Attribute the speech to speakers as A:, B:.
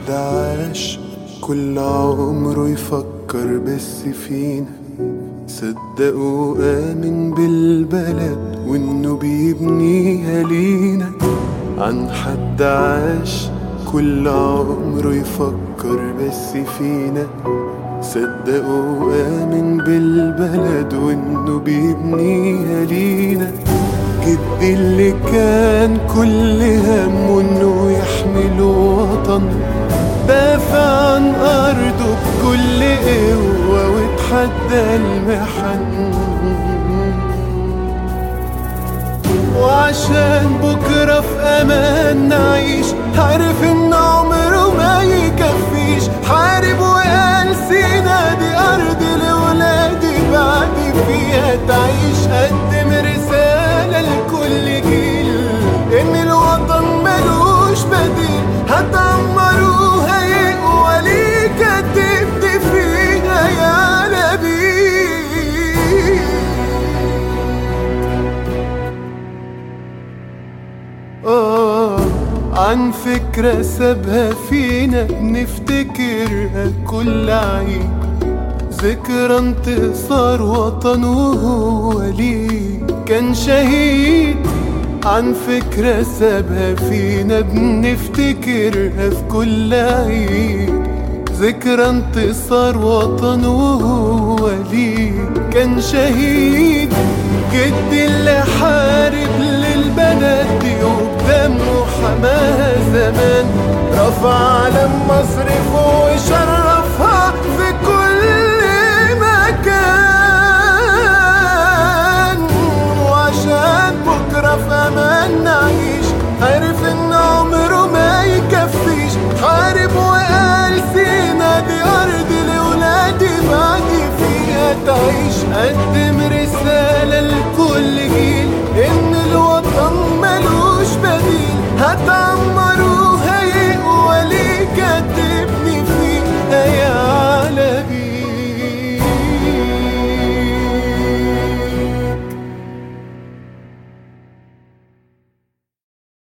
A: حد عاش كل عمره يفكر بس فينا صدقوا آمن بالبلد وإنه بيبنيها لينا عن حد عاش كل عمره يفكر بس فينا صدقوا آمن بالبلد وإنه بيبنيها لينا جدي اللي كان كل همه إنه يحمل وطن دافع عن أرضه بكل قوة وتحدى المحن وعشان بكرة في أمان نعيش عارف إن عمره ما يكفيش حارب وقال سينا دي أرض لولادي بعد فيها تعيش قدم رسالة لكل جيل إن الوطن ملوش بديل هتعمروها يقوى ليك هتبدي فيها يا نبيل آه عن فكرة سابها فينا بنفتكرها كل عيد ذكرى انتصار وطن وهو ليه كان شهيد عن فكرة سابها فينا بنفتكرها في كل عيد ذكرى انتصار وطن وهو ليه كان شهيد جدي اللي حارب للبلد دي وبدمه حماها زمان رفع علم مصر فوق وشرفها في كل مكان وعشان بكرة في أمان نعيش عارف إن عمره ما يكفيش حارب وقال سينا دي أرض لولادي بعد فيها تعيش قد